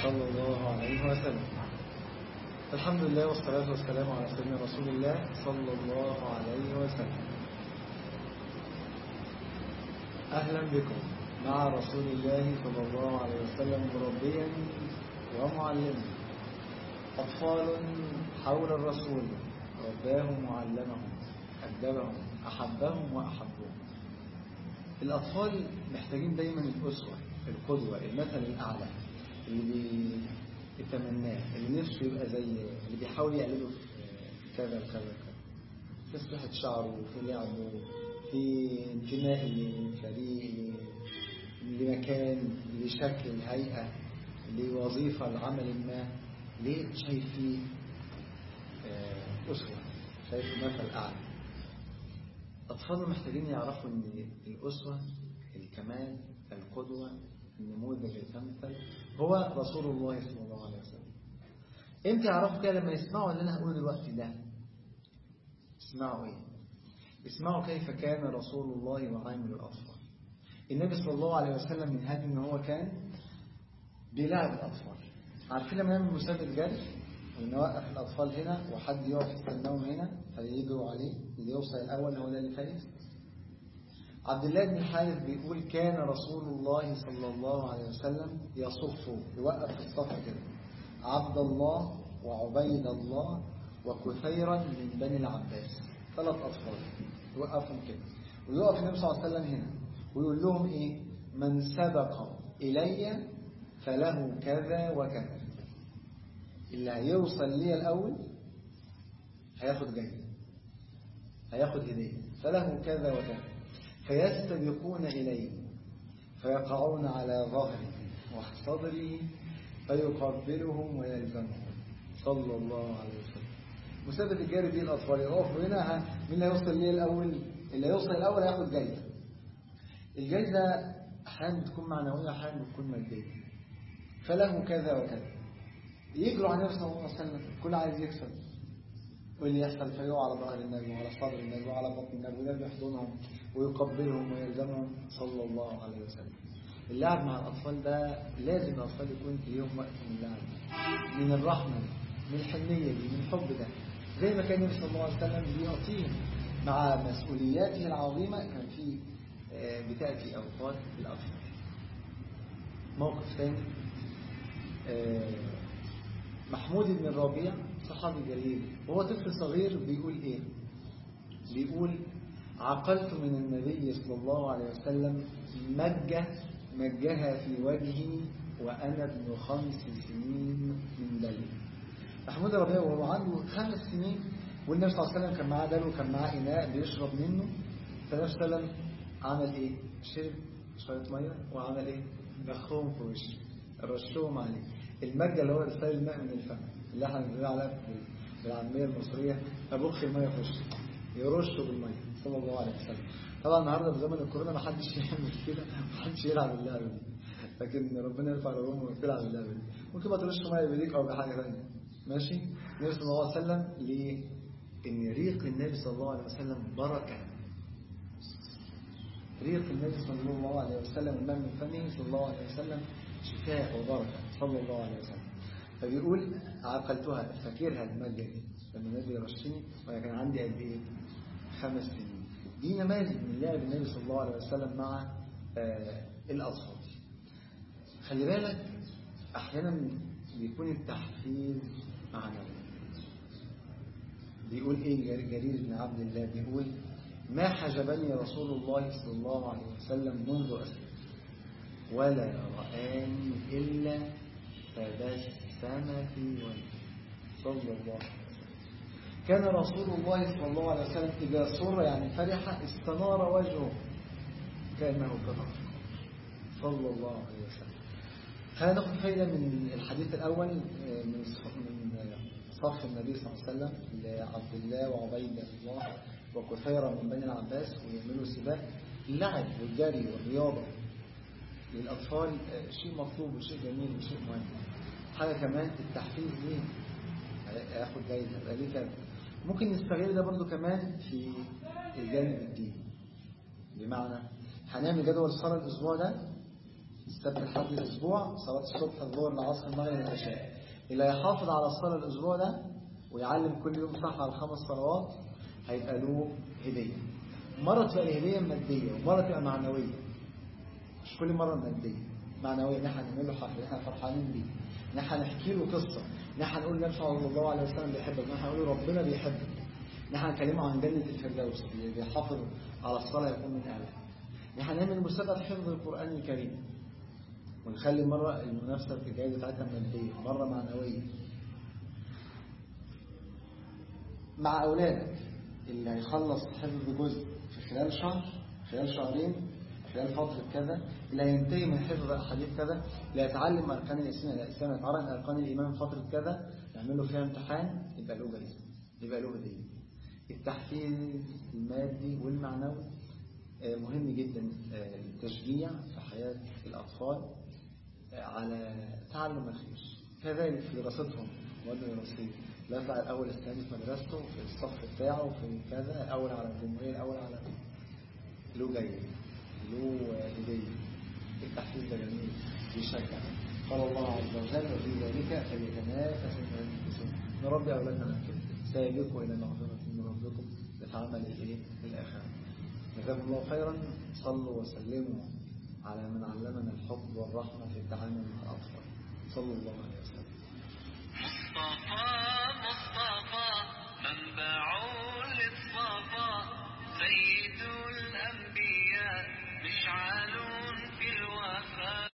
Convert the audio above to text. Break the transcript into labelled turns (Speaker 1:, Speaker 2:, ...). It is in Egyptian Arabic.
Speaker 1: صلى الله عليه وسلم الحمد لله والصلاة والسلام على سيدنا رسول الله صلى الله عليه وسلم أهلا بكم مع رسول الله صلى الله عليه وسلم مربيا ومعلما أطفال حول الرسول رباهم وعلمهم أدبهم أحبهم وأحبهم الأطفال محتاجين دايما الأسوة القدوة المثل الأعلى اللي بيتمناه اللي نفسه يبقى زي اللي بيحاول يقلده في كذا كذا كذا تسبحة شعره في لعبه في انتماء لفريق لمكان لشكل هيئة لوظيفة لعمل ما ليه شايف فيه أسوة شايف مثل أعلى أطفالنا محتاجين يعرفوا أن الأسوة الكمال القدوة النموذج المثل هو رسول الله صلى الله عليه وسلم امتى يعرفوا كده لما يسمعوا اللي انا هقوله دلوقتي ده اسمعوا ايه اسمعوا كيف كان رسول الله يعامل الاطفال النبي صلى الله عليه وسلم من هذه ان هو كان بيلعب الاطفال عارفين لما نعمل مسابقه جري ونوقف الاطفال هنا وحد يقف يستناهم هنا فيجروا عليه اللي يوصل الاول هو ده اللي فايز عبد الله بن الحارث بيقول كان رسول الله صلى الله عليه وسلم يصف يوقف في الصف كده عبد الله وعبيد الله وكثيرا من بني العباس ثلاث أطفال يوقفهم كده ويقف النبي صلى الله عليه وسلم هنا ويقول لهم إيه من سبق إلي فله كذا وكذا اللي هيوصل لي الأول هياخد جايزة هياخد هدية فله كذا وكذا فيستبقون إليه فيقعون على ظهره وصدره فيقبلهم ويلزمهم صلى الله عليه وسلم مسابقة الجاري دي الأطفال يقفوا هنا مين اللي هيوصل ليه الأول اللي هيوصل الأول هياخد جايزة الجايزة أحيانا بتكون معنوية أحيانا بتكون مادية فله كذا وكذا يجروا على النبي صلى الله عليه وسلم كل عايز يكسب واللي يحصل فيقع على ظهر النبي وعلى صدر النبي وعلى بطن النبي والنبي يحضنهم ويقبلهم ويلزمهم صلى الله عليه وسلم اللعب مع الأطفال ده لازم الأطفال يكون ليهم وقت من اللعب من الرحمة من الحنية دي من الحب ده زي ما كان النبي صلى الله عليه وسلم بيعطيهم مع مسؤولياته العظيمة كان في بتأتي أوقات الأطفال موقف ثاني محمود بن الربيع صحابي جليل وهو طفل صغير بيقول ايه بيقول عقلت من النبي صلى الله عليه وسلم مجة مجها في وجهي وأنا ابن خمس سنين من بلي محمود الربيع وهو عنده خمس سنين والنبي صلى الله عليه وسلم كان معاه دلو كان معاه إناء بيشرب منه فالنبي صلى الله عليه وسلم عمل ايه شرب شوية مية وعمل ايه دخلهم في وشه رشهم عليه المجة اللي هو رسائل الماء من الفم اللي احنا بنقول عليها بالعامية المصرية أبخ المية في وشه يرشه بالمية صلى الله عليه وسلم طبعا النهارده في زمن الكورونا ما حدش يعمل كده ما حدش يلعب اللعبة دي لكن ربنا يرفع العلوم ويلعب اللعبة دي ممكن ما ترش مية بيديك أو بحاجة ثانيه ماشي النبي صلى الله عليه وسلم ليه؟ إن ريق النبي صلى الله عليه وسلم بركة ريق النبي صلى الله عليه وسلم الماء من فمه صلى الله عليه وسلم شفاء وبركة صلى الله عليه وسلم فبيقول عقلتها فاكرها المادة دي لما النبي يرشني وانا كان عندي قد ايه خمس سنين دي نماذج من لعب النبي صلى الله عليه وسلم مع آه الأطفال خلي بالك أحيانا بيكون التحفيز معنوي بيقول ايه جرير بن عبد الله بيقول ما حجبني رسول الله صلى الله عليه وسلم منذ أسلم ولا رآني إلا تبسم في وجهي صلى الله عليه وسلم كان رسول الله صلى الله عليه وسلم إذا سر يعني فرح استنار وجهه كأنه كفر صلى الله عليه وسلم خلينا ناخد فايدة من الحديث الأول من من صف النبي صلى الله عليه وسلم لعبد الله وعبيد الله وكثيرا من بني العباس ويعملوا سباق اللعب والجري والرياضة للأطفال شيء مطلوب وشيء جميل وشيء مهم حاجة كمان التحفيز ليه ياخد جايزة يبقى ليه كده ممكن نستغل ده برضو كمان في الجانب الديني بمعنى هنعمل جدول صلاة الأسبوع ده السبت لحد الأسبوع صلاة الصبح الظهر العصر المغرب العشاء اللي هيحافظ على الصلاة الأسبوع ده ويعلم كل يوم صح على الخمس صلوات هيبقى له هدية مرة تبقى الهدية مادية ومرة تبقى معنوية مش كل مرة مادية معنوية ان احنا نعمل له حفل احنا فرحانين بيه ان احنا نحكي له قصة ان احنا نقول النبي صلى الله عليه وسلم بيحبك ان احنا نقول له ربنا بيحبك ان احنا نكلمه عن جنة الفردوس اللي بيحافظ على الصلاة يكون من أهلها ان احنا نعمل مسابقة حفظ القرآن الكريم ونخلي مرة المنافسة في الجائزة بتاعتها مادية مرة معنوية مع أولادك اللي هيخلص حفظ جزء في خلال شهر خلال شهرين خلال فترة كذا اللي هينتهي من حفظ أحاديث كذا اللي هيتعلم أركان الإسلام الإسلام يتعرف أركان الإيمان فترة كذا يعمل له فيها امتحان يبقى له جايزة يبقى له هدية التحفيز المادي والمعنوي مهم جدا التشجيع في حياة الأطفال على تعلم الخير كذلك في دراستهم مواد دراسية لا يطلع الأول السنة في مدرسته في الصف بتاعه في كذا الأول على الجمهورية الأول على له جايزة له هدية التحفيز ده جميل بيشجع قال الله عز وجل وفي ذلك فليتنافس المتنافسون نربي أولادنا على كده سيجدكم إلى مغفرة من ربكم لتعمل الإيه الآخرة جزاكم الله خيرا صلوا وسلموا على من علمنا الحب والرحمة في التعامل مع الأطفال صلى الله عليه وسلم